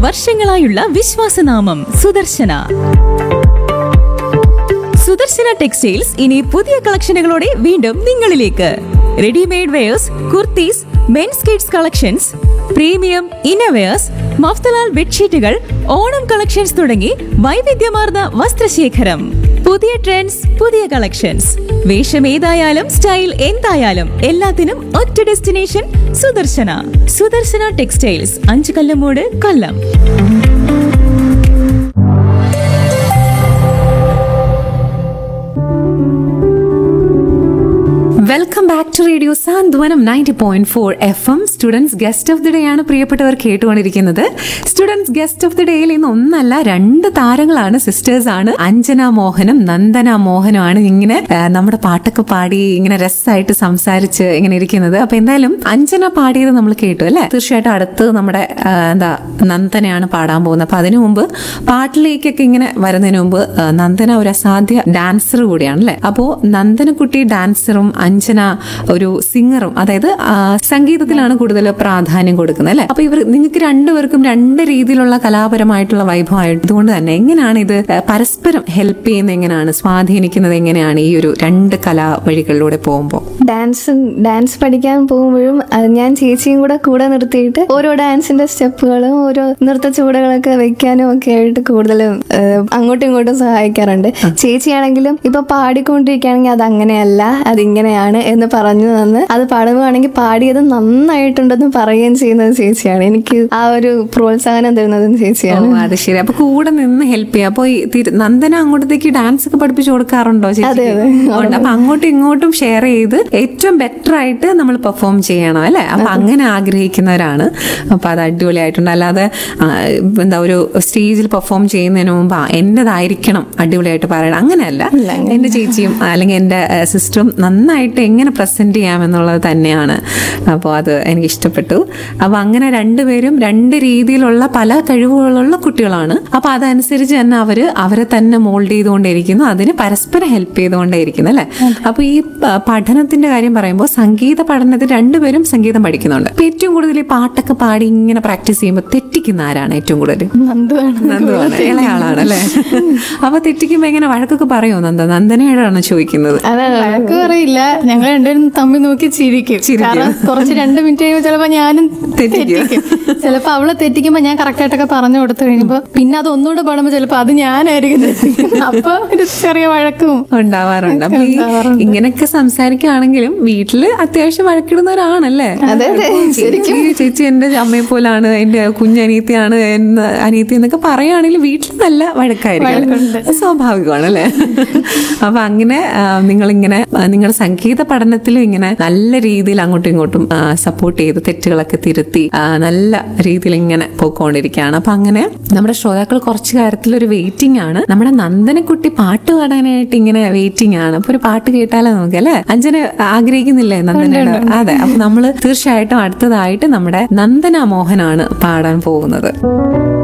വർഷങ്ങളായുള്ള വിശ്വാസനാമം സുദർശന സുദർശന ടെക്സ്റ്റൈൽസ് ഇനി പുതിയ കളക്ഷനുകളോടെ വീണ്ടും നിങ്ങളിലേക്ക് readymade wears kurtis men's kids collections premium innerwears Mafatlal ബെഡ്ഷീറ്റുകൾ ഓണം കളക്ഷൻസ് തുടങ്ങി വൈവിധ്യമാർന്ന വസ്ത്രശേഖരം പുതിയ ട്രെൻഡ്സ് പുതിയ കളക്ഷൻസ് വേഷം ഏതായാലും സ്റ്റൈൽ എന്തായാലും എല്ലാത്തിനും ഒറ്റ ഡെസ്റ്റിനേഷൻ സുദർശന സുദർശന ടെക്സ്റ്റൈൽസ് അഞ്ചു Kallamood Kollam welcome back to radio Santhwanam ninety point four F M students guest of the day ആണ് പ്രിയപ്പെട്ടവർ കേട്ടുകൊണ്ടിരിക്കുന്നത് സ്റ്റുഡൻസ് ഗസ്റ്റ് ഓഫ് ദി ഡേയിൽ ഇന്ന് ഒന്നല്ല രണ്ട് താരങ്ങളാണ് സിസ്റ്റേഴ്സ് ആണ് അഞ്ജന മോഹനും നന്ദന മോഹനും ആണ് ഇങ്ങനെ ആ, നമ്മുടെ പാട്ടൊക്കെ പാടി ഇങ്ങനെ രസമായിട്ട് സംസാരിച്ച് ഇങ്ങനെ ഇരിക്കുന്നത് അപ്പൊ എന്തായാലും അഞ്ജന പാടിയത് നമ്മൾ കേട്ടു അല്ലെ തീർച്ചയായിട്ടും അടുത്ത് നമ്മുടെ ആ, എന്താ നന്ദനയാണ് പാടാൻ പോകുന്നത് അപ്പൊ അതിനു മുമ്പ് പാട്ടിലേക്കൊക്കെ ഇങ്ങനെ വരുന്നതിന് മുമ്പ് ആ, നന്ദന ഒരു അസാധ്യ ഡാൻസർ കൂടിയാണ് അല്ലെ അപ്പോ നന്ദനക്കുട്ടി ഡാൻസറും അഞ്ജന ഒരു സിംഗറും അതായത് ആ, സംഗീതത്തിലാണ് കൂടുതൽ പ്രാധാന്യം കൊടുക്കുന്നത് അല്ലെ അപ്പൊ ഇവർ നിങ്ങൾക്ക് രണ്ടുപേർക്കും രണ്ട് രീതിയിലുള്ള കലാപരമായിട്ടുള്ള വൈഭവമായിട്ട് അതുകൊണ്ട് തന്നെ എങ്ങനെയാണ് ഇത് ആ, പരസ്പരം ഹെൽപ്പ് ചെയ്യുന്നത് എങ്ങനെയാണ് സ്വാധീനിക്കുന്നത് എങ്ങനെയാണ് ഈ ഒരു രണ്ട് കലാ വഴികളിലൂടെ പോകുമ്പോൾ ഡാൻസ് ഡാൻസ് പഠിക്കാൻ പോകുമ്പോഴും അത് ഞാൻ ചേച്ചിയും കൂടെ കൂടെ നിർത്തിയിട്ട് ഓരോ ഡാൻസിന്റെ സ്റ്റെപ്പുകളും ഓരോ നൃത്ത ചുവടുകളൊക്കെ വെക്കാനും ഒക്കെ ആയിട്ട് കൂടുതലും ഏഹ്, അങ്ങോട്ടും ഇങ്ങോട്ടും സഹായിക്കാറുണ്ട് ചേച്ചിയാണെങ്കിലും ഇപ്പൊ പാടിക്കൊണ്ടിരിക്കുകയാണെങ്കിൽ അത് അങ്ങനെയല്ല അതിങ്ങനെയാണ് എന്ന് പറഞ്ഞു തന്ന് അത് പാടുകയാണെങ്കിൽ പാടിയത് നന്നായിട്ടുണ്ടെന്ന് പറയുകയും ചെയ്യുന്നത് ചേച്ചിയാണ് എനിക്ക് ആ ഒരു പ്രോത്സാഹനം തരുന്നതും ചേച്ചിയാണ് ഓ, അത് ശരി അപ്പൊ കൂടെ നിന്ന് ഹെൽപ്പ് ചെയ്യാം അപ്പൊ ഈ തിരു- നന്ദന അങ്ങോട്ടത്തേക്ക് ഡാൻസ് ഒക്കെ പഠിപ്പിച്ചു കൊടുക്കാറുണ്ടോ ചേച്ചിക്ക്? അതെ, അതെ. ഉണ്ട്. അപ്പൊ അങ്ങോട്ടും ഇങ്ങോട്ടും ഷെയർ ചെയ്ത് ഏറ്റവും ബെറ്റർ ആയിട്ട് നമ്മൾ പെർഫോം ചെയ്യണം അല്ലെ അപ്പൊ അങ്ങനെ ആഗ്രഹിക്കുന്നവരാണ് അപ്പൊ അത് അടിപൊളിയായിട്ടുണ്ട് അല്ലാതെ ആ, എന്താ ഒരു സ്റ്റേജിൽ പെർഫോം ചെയ്യുന്നതിന് മുമ്പ് ആ, എന്റേതായിരിക്കണം അടിപൊളിയായിട്ട് പറയണം അങ്ങനെയല്ല എന്റെ ചേച്ചിയും അല്ലെങ്കിൽ എന്റെ സിസ്റ്ററും നന്നായിട്ട് എങ്ങനെ പ്രസന്റ് ചെയ്യാമെന്നുള്ളത് തന്നെയാണ് അപ്പോൾ അത് എനിക്ക് ഇഷ്ടപ്പെട്ടു അപ്പൊ അങ്ങനെ രണ്ടുപേരും രണ്ട് രീതിയിലുള്ള പല കഴിവുകളുള്ള കുട്ടികളാണ് അപ്പൊ അതനുസരിച്ച് തന്നെ അവര് അവരെ തന്നെ മോൾഡ് ചെയ്തുകൊണ്ടേയിരിക്കുന്നു അതിന് പരസ്പരം ഹെൽപ്പ് ചെയ്തുകൊണ്ടേയിരിക്കുന്നു അല്ലെ അപ്പൊ ഈ പ- പഠനത്തിന്റെ കാര്യം പറയുമ്പോൾ സംഗീത പഠനത്തിൽ രണ്ടുപേരും സംഗീതം പഠിക്കുന്നുണ്ട് അപ്പൊ ഏറ്റവും കൂടുതൽ ഈ പാട്ടൊക്കെ പാടി ഇങ്ങനെ പ്രാക്ടീസ് ചെയ്യുമ്പോൾ തെറ്റിക്കുന്ന ആരാണ് ഏറ്റവും കൂടുതൽ നന്ദുവാണ് നന്ദുവാണ് ഇളയാളാണ് അല്ലെ അപ്പൊ തെറ്റിക്കുമ്പോ എങ്ങനെ വഴക്കൊക്കെ പറയുമോ നന്ദ നന്ദനയോടാണ് ചോദിക്കുന്നത് അതാണ് വഴക്ക് പറയില്ല ഞങ്ങൾ രണ്ടുപേരും തമ്മിൽ നോക്കി ചിരിക്കും ചിരിക്കും. കാരണം കുറച്ച് രണ്ട് മിനിറ്റ് കഴിയുമ്പോൾ ചിലപ്പോ ഞാനും തെറ്റിക്കും. തെറ്റിക്കും ചിലപ്പോ അവള് തെറ്റിക്കുമ്പോ ഞാൻ കറക്റ്റ് ആയിട്ടൊക്കെ പറഞ്ഞു കൊടുത്തു കഴിയുമ്പോ പിന്നെ അത് ഒന്നുകൂടെ പാടുമ്പോ ചിലപ്പോ അത് ഞാനായിരിക്കും തെറ്റിക്കുന്നത് അപ്പൊ ഒരു ചെറിയ വഴക്കും ഉണ്ടാവാറുണ്ട് അപ്പൊ ഈ ഉണ്ടാവാറുണ്ട്. ഇങ്ങനെയൊക്കെ സംസാരിക്കുകയാണെങ്കിലും വീട്ടില് അത്യാവശ്യം വഴക്കിടുന്നവരാണല്ലേ അതെ, അതെ, ചേച്ചി ചേച്ചി എന്റെ അമ്മയെ പോലാണ് എന്റെ കുഞ്ഞനിയത്തിയാണ് എന്ന് അനിയത്തി എന്നൊക്കെ പറയുകയാണെങ്കിൽ വീട്ടിൽ നല്ല വഴക്കായിരിക്കും അത് സ്വാഭാവികമാണ് അല്ലേ അപ്പൊ അങ്ങനെ ആ, നിങ്ങളിങ്ങനെ ആ, നിങ്ങളുടെ സംഗീത പഠനത്തിലും ഇങ്ങനെ നല്ല രീതിയിൽ അങ്ങോട്ടും ഇങ്ങോട്ടും സപ്പോർട്ട് ചെയ്ത് തെറ്റുകളൊക്കെ തിരുത്തി ആ, നല്ല രീതിയിൽ ഇങ്ങനെ പോയിക്കൊണ്ടിരിക്കുകയാണ് അപ്പൊ അങ്ങനെ നമ്മുടെ ശ്രോതാക്കൾ കുറച്ച് കാര്യത്തിൽ ഒരു വെയിറ്റിംഗ് ആണ് നമ്മുടെ നന്ദനക്കുട്ടി പാട്ട് പാടാനായിട്ട് ഇങ്ങനെ വെയിറ്റിംഗ് ആണ് അപ്പൊ ഒരു പാട്ട് കേട്ടാലോ നമുക്ക് അല്ലെ അഞ്ജന ആഗ്രഹിക്കുന്നില്ലേ നന്ദന അതെ അപ്പൊ നമ്മള് തീർച്ചയായിട്ടും അടുത്തതായിട്ട് നമ്മുടെ നന്ദന മോഹനാണ് പാടാൻ പോകുന്നത്